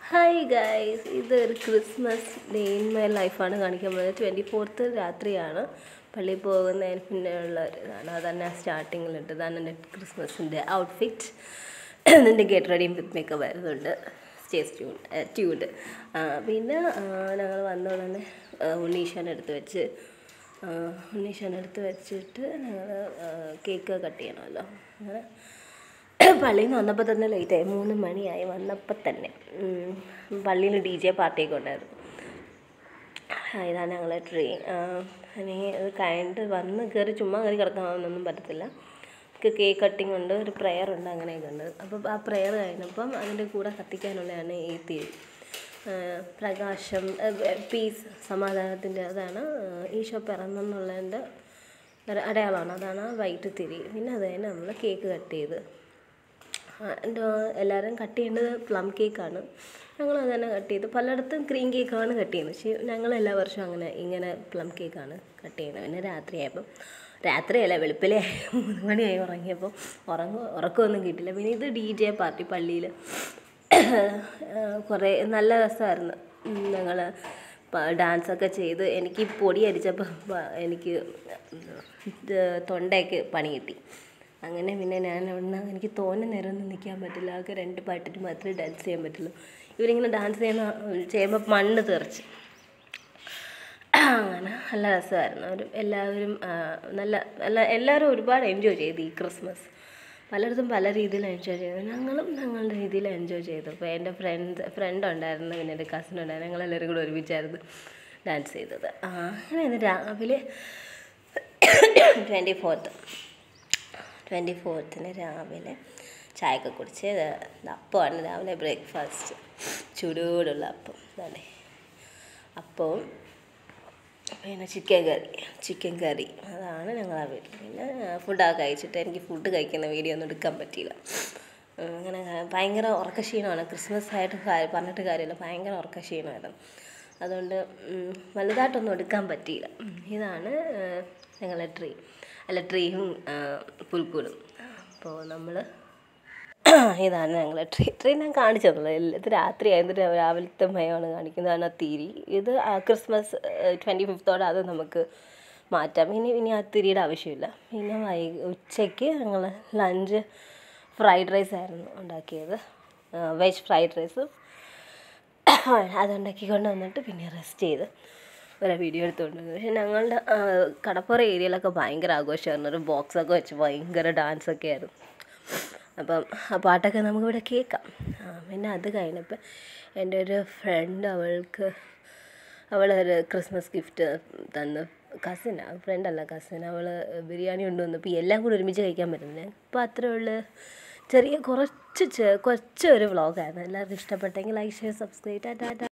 Hi guys ഇതൊരു Christmas day in my ലൈഫാണ് കാണിക്കാൻ പോകുന്നത് ട്വൻറ്റി ഫോർത്ത് രാത്രിയാണ് പള്ളിയിൽ പോകുന്നതിന് പിന്നെ ഉള്ള ഒരു ഇതാണ് അതന്നെ സ്റ്റാർട്ടിങ്ങിലിട്ട് ഇതാണ് എൻ്റെ ക്രിസ്മസിൻ്റെ ഔട്ട്ഫിറ്റ് എൻ്റെ ഗെറ്റ് റെഡിയും വിത്ത് മേക്കപ്പ് വരുന്നുണ്ട് സ്റ്റേ ട്യൂൺ ട്യൂഡ് പിന്നെ ഞങ്ങൾ വന്ന ഉടനെ ഉണ്ണീഷൻ എടുത്ത് വെച്ച് ഉണ്ണീഷൻ എടുത്ത് വെച്ചിട്ട് ഞങ്ങൾ കേക്ക് കട്ട് ചെയ്യണമല്ലോ അങ്ങനെ പള്ളിയിൽ നിന്ന് വന്നപ്പോൾ തന്നെ ലേറ്റായി മൂന്ന് മണിയായി വന്നപ്പോൾ തന്നെ പള്ളിയിൽ ഡി ജെ പാർട്ടിയൊക്കെ ഉണ്ടായിരുന്നു ആ, ഇതാണ് ഞങ്ങളെ ട്രീ ഇനി ഇത് കഴിഞ്ഞിട്ട് വന്ന് കയറി ചുമ്മാ കയറി കിടക്കാനൊന്നും പറ്റത്തില്ല നമുക്ക് കേക്ക് കട്ടിംഗ് ഉണ്ട് ഒരു പ്രെയർ ഉണ്ട് അങ്ങനെയൊക്കെ ഉണ്ട് അപ്പോൾ ആ പ്രെയർ കഴിഞ്ഞപ്പം അതിൻ്റെ കൂടെ കത്തിക്കാനുള്ളതാണ് ഈ തിരി ആ, പ്രകാശം പീസ് സമാധാനത്തിൻ്റെ അതാണ് ആ, ഈശോ പിറന്നെന്നുള്ളതിൻ്റെ ഒരു അടയാളമാണ് അതാണ് വൈറ്റ് തിരി പിന്നെ അത് കഴിഞ്ഞ് നമ്മൾ കേക്ക് കട്ട് ചെയ്ത് എൻ്റെ എല്ലാവരും കട്ട് ചെയ്യേണ്ടത് പ്ലം കേക്കാണ് ഞങ്ങൾ അത് തന്നെ കട്ട് ചെയ്ത് പലയിടത്തും ക്രീം കേക്കാണ് കട്ട് ചെയ്യുന്നത് പക്ഷേ ഞങ്ങൾ എല്ലാ വർഷവും അങ്ങനെ ഇങ്ങനെ പ്ലം കേക്കാണ് കട്ട് ചെയ്യുന്നത് പിന്നെ രാത്രിയായപ്പം രാത്രിയല്ല വെളുപ്പിലെ മൂന്ന് മണിയായി ഉറങ്ങിയപ്പോൾ ഉറങ്ങ ഉറക്കമൊന്നും കിട്ടില്ല പിന്നെ ഇത് ഡി ജെ പാർട്ടി പള്ളിയിൽ കുറേ നല്ല രസമായിരുന്നു ഞങ്ങൾ ഡാൻസൊക്കെ ചെയ്ത് എനിക്ക് പൊടി അടിച്ചപ്പോൾ എനിക്ക് ഇത് തൊണ്ടയ്ക്ക് പണി കിട്ടി അങ്ങനെ പിന്നെ ഞാൻ അവിടുന്ന് എനിക്ക് തോന്നെ നേരമൊന്നും നിൽക്കാൻ പറ്റില്ല ആകെ രണ്ട് പാട്ടിന് മാത്രമേ ഡാൻസ് ചെയ്യാൻ പറ്റുള്ളൂ ഇവരിങ്ങനെ ഡാൻസ് ചെയ്യുന്ന ചെയ്യുമ്പോൾ മണ്ണ് തെറിച്ച് അങ്ങനെ നല്ല രസമായിരുന്നു ഒരു എല്ലാവരും ആ, നല്ല നല്ല എല്ലാവരും ഒരുപാട് എൻജോയ് ചെയ്തു ഈ ക്രിസ്മസ് പലയിടത്തും പല രീതിയിൽ എൻജോയ് ചെയ്തു ഞങ്ങളും ഞങ്ങളുടെ രീതിയിൽ എൻജോയ് ചെയ്തു അപ്പോൾ എൻ്റെ ഫ്രണ്ട് ഫ്രണ്ട് ഉണ്ടായിരുന്നു പിന്നെ എൻ്റെ കസിൻ ഉണ്ടായിരുന്നു ഞങ്ങളെല്ലാവരും കൂടെ ഒരുമിച്ചായിരുന്നു ഡാൻസ് ചെയ്തത് ആ, അങ്ങനെ ഇന്ന് രാവിലെ ട്വൻറ്റി ഫോർത്ത് ട്വൻറ്റി ഫോർത്തിന് രാവിലെ ചായയൊക്കെ കുടിച്ച് ഇത് അപ്പമാണ് രാവിലെ ബ്രേക്ക്ഫാസ്റ്റ് ചൂടോടുള്ള അപ്പം അതെ അപ്പവും പിന്നെ ചിക്കൻ കറി ചിക്കൻ കറി അതാണ് ഞങ്ങളെ വീട്ടിൽ പിന്നെ ഫുഡൊക്കെ കഴിച്ചിട്ട് എനിക്ക് ഫുഡ് കഴിക്കുന്ന വീഡിയോ ഒന്നും എടുക്കാൻ പറ്റിയില്ല ഉം, അങ്ങനെ ഭയങ്കര ഉറക്കക്ഷീണമാണ് ക്രിസ്മസ് ആയിട്ട് കാ- പറഞ്ഞിട്ട് കാര്യമില്ല ഭയങ്കര ഉറക്കക്ഷീണമായിരുന്നു അതുകൊണ്ട് ഉം, വലുതായിട്ടൊന്നും എടുക്കാൻ പറ്റിയില്ല ഉം, ഇതാണ് ആ, ഞങ്ങളെ ട്രീ അല്ല ട്രീയും ആ, പുൽക്കൂടും അപ്പോൾ നമ്മൾ ഇതാണ് ഞങ്ങൾ ട്രീ ട്രീ ഞാൻ കാണിച്ചതല്ലോ ഇത് രാത്രി ആയതിട്ട് രാവിലത്തെ മയമാണ് കാണിക്കുന്നതാണ് ആ തിരി ഇത് ആ ക്രിസ്മസ് ട്വൻറ്റി ഫിഫ്ത്തോടെ അത് നമുക്ക് മാറ്റാം ഇനി ഇനി ആ തിരിയുടെ ആവശ്യമില്ല പിന്നെ വൈ ഉച്ചയ്ക്ക് ഞങ്ങൾ ലഞ്ച് ഫ്രൈഡ് റൈസ് ആയിരുന്നു ഉണ്ടാക്കിയത് വെജ് ഫ്രൈഡ് റൈസ് അതുണ്ടാക്കിക്കൊണ്ട് വന്നിട്ട് പിന്നെ റെസ്റ്റ് ചെയ്ത് ഒരു വീഡിയോ എടുത്തുകൊണ്ട് വന്നു. പക്ഷെ ഞങ്ങളുടെ ആ, കടപ്പുറ ഏരിയയിലൊക്കെ ഭയങ്കര ആഘോഷമായിരുന്നു ഒരു ബോക്സൊക്കെ വെച്ച് ഭയങ്കര ഡാൻസൊക്കെ ആയിരുന്നു അപ്പം ആ പാട്ടൊക്കെ നമുക്കിവിടെ കേൾക്കാം ആ, പിന്നെ അത് കഴിഞ്ഞപ്പോൾ എൻ്റെ ഒരു ഫ്രണ്ട് അവൾക്ക് അവളൊരു ക്രിസ്മസ് ഗിഫ്റ്റ് തന്നു കസിനാണ് ഫ്രണ്ടല്ല കസിൻ അവൾ ബിരിയാണി കൊണ്ടുവന്നപ്പോൾ എല്ലാം കൂടി ഒരുമിച്ച് കഴിക്കാൻ പറ്റുന്നില്ല അപ്പോൾ അത്രേ ഉള്ളു ചെറിയ കുറച്ച് ചെ- കുറച്ച് ഒരു വ്ളോഗായിരുന്നു എല്ലാവർക്കും ഇഷ്ടപ്പെട്ടെങ്കിൽ ലൈക്ക് ഷെയർ സബ്സ്ക്രൈബ് ടാറ്റാ